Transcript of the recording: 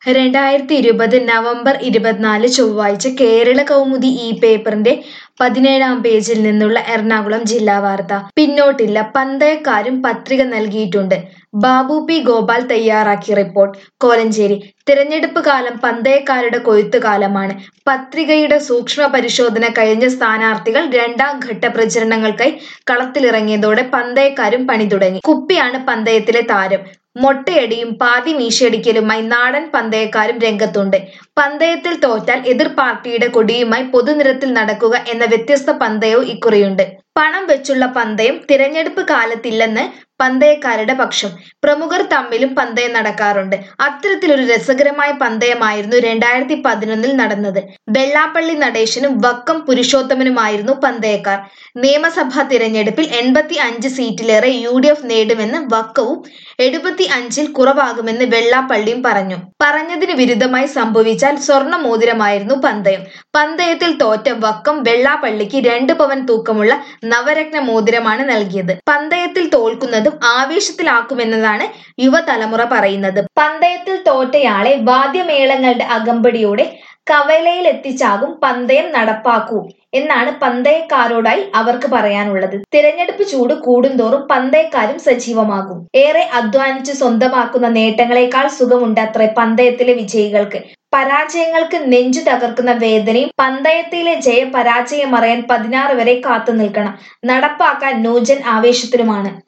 രണ്ടായിരത്തി ഇരുപത് നവംബർ ഇരുപത്തിനാല് ചൊവ്വാഴ്ച കേരള കൗമുദി ഈ പേപ്പറിന്റെ പതിനേഴാം പേജിൽ നിന്നുള്ള എറണാകുളം ജില്ലാ വാർത്ത പിന്നോട്ടില്ല പന്തയക്കാരും പത്രിക നൽകിയിട്ടുണ്ട് ബാബു പി ഗോപാൽ തയ്യാറാക്കിയ റിപ്പോർട്ട് കോലഞ്ചേരി തിരഞ്ഞെടുപ്പ് കാലം പന്തയക്കാരുടെ കൊയ്ത്തുകാലമാണ് പത്രികയുടെ സൂക്ഷ്മ പരിശോധന കഴിഞ്ഞ സ്ഥാനാർത്ഥികൾ രണ്ടാം ഘട്ട പ്രചരണങ്ങൾക്കായി കളത്തിലിറങ്ങിയതോടെ പന്തയക്കാരും പണി തുടങ്ങി കുപ്പിയാണ് പന്തയത്തിലെ താരം മൊട്ടയടിയും പാതി മീശയടിക്കലുമായി നാടൻ പന്തയക്കാരും രംഗത്തുണ്ട് പന്തയത്തിൽ തോറ്റാൽ എതിർ പാർട്ടിയുടെ കൊടിയുമായി പൊതുനിരത്തിൽ നടക്കുക എന്ന വ്യത്യസ്ത പന്തയവും ഇക്കുറിയുണ്ട് പണം വെച്ചുള്ള പന്തയം തിരഞ്ഞെടുപ്പ് കാലത്തില്ലെന്ന് പന്തയക്കാരുടെ പക്ഷം പ്രമുഖർ തമ്മിലും പന്തയം നടക്കാറുണ്ട് അത്തരത്തിലൊരു രസകരമായ പന്തയമായിരുന്നു രണ്ടായിരത്തി പതിനൊന്നിൽ നടന്നത് വെള്ളാപ്പള്ളി നടേശനും വക്കം പുരുഷോത്തമനുമായിരുന്നു പന്തയക്കാർ നിയമസഭാ തിരഞ്ഞെടുപ്പിൽ എൺപത്തി അഞ്ച് സീറ്റിലേറെ യു ഡി എഫ് നേടുമെന്ന് വക്കവും എഴുപത്തി അഞ്ചിൽ കുറവാകുമെന്ന് വെള്ളാപ്പള്ളിയും പറഞ്ഞു പറഞ്ഞതിന് വിരുദ്ധമായി സംഭവിച്ചാൽ സ്വർണ്ണ മോതിരമായിരുന്നു പന്തയം പന്തയത്തിൽ തോറ്റ വക്കം വെള്ളാപ്പള്ളിക്ക് രണ്ട് പവൻ തൂക്കമുള്ള നവരത്ന മോതിരമാണ് നൽകിയത് പന്തയത്തിൽ തോൽക്കുന്നതും ആവേശത്തിലാക്കുമെന്നതാണ് യുവതലമുറ പറയുന്നത് പന്തയത്തിൽ തോറ്റയാളെ വാദ്യമേളങ്ങളുടെ അകമ്പടിയോടെ കവലയിലെത്തിച്ചാകും പന്തയം നടപ്പാക്കൂ എന്നാണ് പന്തയക്കാരോടായി അവർക്ക് പറയാനുള്ളത് തിരഞ്ഞെടുപ്പ് ചൂട് കൂടുന്തോറും പന്തയക്കാരും സജീവമാകും ഏറെ അധ്വാനിച്ച് സ്വന്തമാക്കുന്ന നേട്ടങ്ങളെക്കാൾ സുഖമുണ്ടത്രേ പന്തയത്തിലെ വിജയികൾക്ക് പരാജയങ്ങൾക്ക് നെഞ്ചു തകർക്കുന്ന വേദനയും പന്തയത്തിലെ ജയ പരാജയം അറിയാൻ പതിനാറ് വരെ കാത്തു നിൽക്കണം നടപ്പാക്കാൻ നൂജൻ ആവേശത്തിലുമാണ്